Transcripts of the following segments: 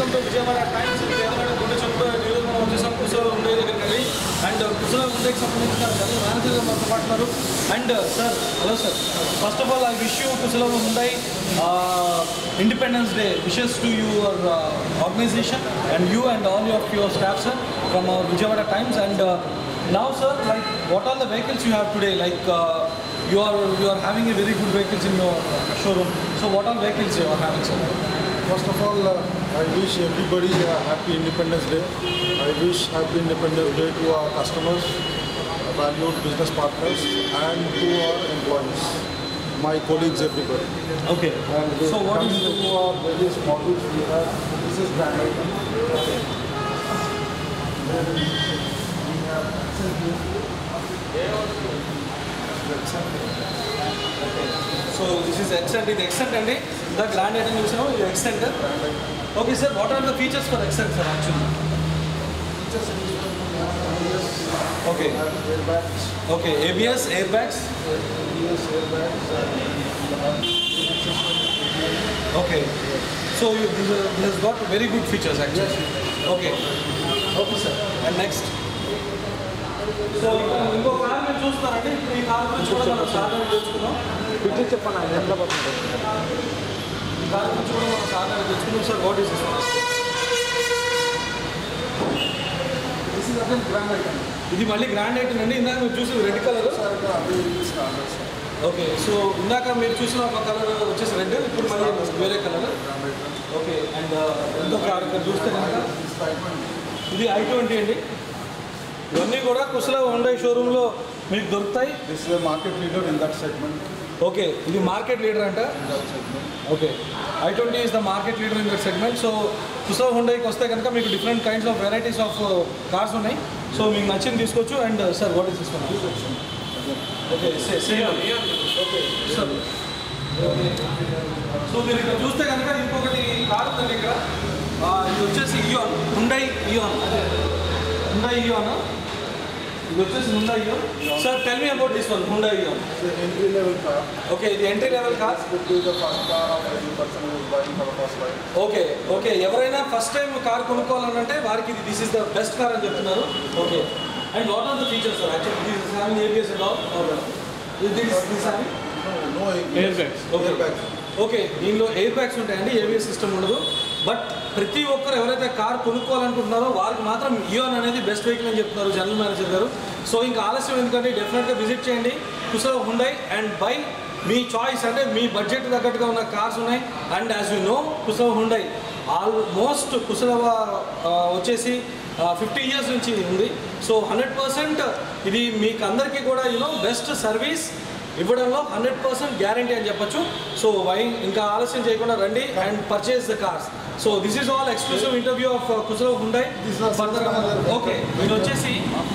Welcome to Vijayawada Times Vijayawada గుండె చెప్తూ ఈరోజు మనం వచ్చేసాం కుసలో ఉండే దగ్గరికి వెళ్ళి అండ్ కుసలో ఉండేకి సంబంధించిన జనరల్ మేనేజర్ గారు మనతో పాటున్నారు and sir hello sir first of all I wish you కుసలో ఉండే Independence Day wishes to your organisation and you and all of your staff sir from Vijayawada Times and now sir like what are the vehicles you have today like uh, you are you are having a very good vehicles in your showroom so what are vehicles you are having sir First of all, uh, I wish everybody a happy Independence Day. I wish happy Independence Day to our customers, valued business partners, and to our employees, my colleagues, everybody. okay And so what is coming to our various models we have? This is brand item. Then we have so this is accent ఇది accent అండి the grand item చూసాము ఇది accent brand item. okay sir what are the features for accent sir actually Just ABS, okay have airbags, okay abs airbags ABS airbags, and okay so you, this, is- this has got very good features actually okay okay sir and next so ఇక్కడ ఇంకో car మీరు చూస్తారండి ఇప్పుడు ఈ car గురించి కూడా మనం సాధారణ తెలుసుకున్నాం పిచ్చి చెప్పండి ఆయన ఎట్లా పడుతుంది ఈ కార్ గురించి కూడా మనం సాధారణ తెలుసుకున్నాం sir what is this is again brand item ఇది మళ్ళీ గ్రాండ్ ఐటమ్ అండి ఇందాక మీరు చూసిన రెడ్ కలర్ సార్ అదే స్టాండర్డ్ సార్ ఓకే సో ఇందాక మీరు చూసిన ఒక కలర్ వచ్చేసి రెడ్ ఇప్పుడు మళ్ళీ వేరే colour brand item okay and ఇంకొక కార్ ఇక్కడ చూస్తే కనుక ఇది ఐ ట్వంటీ అండి ఇవన్నీ కూడా కుశల హుండై షోరూంలో మీకు దొరుకుతాయి This is a market leader in that segment. Okay ఇది మార్కెట్ లీడర్ అంట In that segment. Okay i twenty is the market leader in that segment so కుశల హుండైకి వస్తే కనుక మీకు different kinds of varieties of cars ఉన్నాయి so మీకు నచ్చింది తీసుకోవచ్చు and sir what is this one okay same okay sir so మీరు ఇక్కడ చూస్తే కనుక ఇంకొకటి కార్ ఉందండి ఇక్కడ ఆ, ఇది వచ్చేసి Eon Hyundai Eon Hyundai Eon ఇది వచ్చేసి Hyundai Eon sir tell me about this one Hyundai Eon It's an entry level car. Okay ఇది entry level car This could be the first car of any person who is buying for the first time. Okay okay ఎవరైనా first time car కొనుక్కోవాలంటే వారికి ఇది this is the best car అని చెప్తున్నారు okay and what are the features sir actually this is having ABS and all this this having No, no Airbags. Okay. Airbags. Okay దీనిలో airbags ఉంటాయండి ABS system ఉండదు but ప్రతి ఒక్కరు ఎవరైతే car కొనుక్కోవాలనుకుంటున్నారో వారికి మాత్రం ఇయోన్ అనేది బెస్ట్ వెహికల్ అని చెప్తున్నారు జనరల్ మేనేజర్ గారు సో ఇంకా ఆలస్యం ఎందుకంటే డెఫినెట్గా విజిట్ చేయండి కుసల హుండై అండ్ బై మీ చాయిస్ అంటే మీ బడ్జెట్ తగ్గట్టుగా ఉన్న కార్స్ ఉన్నాయి అండ్ యాజ్ యూ నో కుసల హుండై ఆల్మోస్ట్ కుసలవ ఆ, వచ్చేసి ఫిఫ్టీ ఇయర్స్ నుంచి ఉంది సో హండ్రెడ్ పర్సెంట్ ఇది మీకు అందరికీ కూడా యూనో బెస్ట్ సర్వీస్ ఇవ్వడంలో హండ్రెడ్ పర్సెంట్ గ్యారంటీ అని చెప్పొచ్చు సో వై ఇంకా ఆలస్యం చేయకుండా రండి and purchase the cars so this is all exclusive interview of కుసలో Hyundai This is further another- okay వీరు వచ్చేసి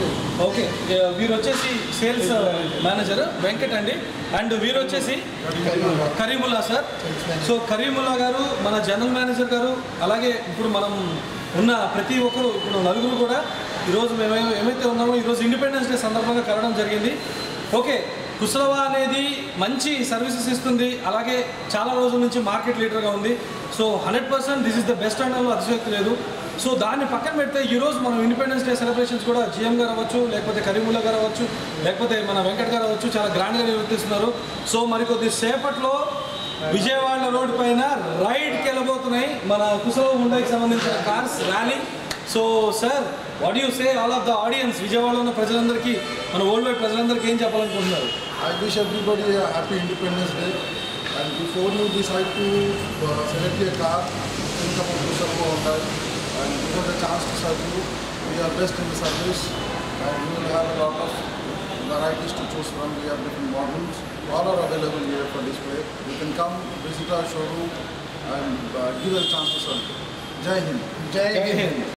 ఓకే వీరు వచ్చేసి సేల్స్ మేనేజర్ వెంకట్ అండి అండ్ వీరు వచ్చేసి కరీముల్లా సార్ సో కరీముల్లా గారు మన జనరల్ మేనేజర్ గారు అలాగే ఇప్పుడు మనం ఉన్న ప్రతి ఒక్కరు ఇప్పుడు నలుగురు కూడా ఈరోజు మేము ఏమైతే ఉన్నామో ఈరోజు ఇండిపెండెన్స్ డే సందర్భంగా కలవడం జరిగింది ఓకే కుసలవా అనేది మంచి సర్వీసెస్ ఇస్తుంది అలాగే చాలా రోజుల నుంచి మార్కెట్ లీడర్గా ఉంది so hundred percent this is the best అనడంలో అతిశయోక్తి లేదు సో దాన్ని పక్కన పెడితే ఈరోజు మనం ఇండిపెండెన్స్ డే సెలబ్రేషన్స్ కూడా జిఎం గారు అవ్వచ్చు లేకపోతే కరీముల్లా గారు అవ్వచ్చు లేకపోతే మన వెంకట్ గారు అవ్వచ్చు చాలా గ్రాండ్గా నిర్వర్తిస్తున్నారు సో మరి కొద్ది సేపట్లో విజయవాడ రోడ్ పైన రైడ్కి వెళ్ళబోతున్నాయి మన కుసలో హుండాకి సంబంధించిన cars rally so sir what you say all of the audience విజయవాడలో ఉన్న ప్రజలందరికీ మన వరల్డ్ వైడ్ ప్రజలందరికీ ఏం చెప్పాలనుకుంటున్నారు I wish everybody a happy Independence Day. And before you decide to uh, select a car, think about yourself Hyundai and give us a chance to serve you. We are best in the service and we will have a lot of varieties to choose from. We have different models. All are available here for display. You can come visit our showroom and uh, give us a chance to serve you. Jai Hind. జై హింద్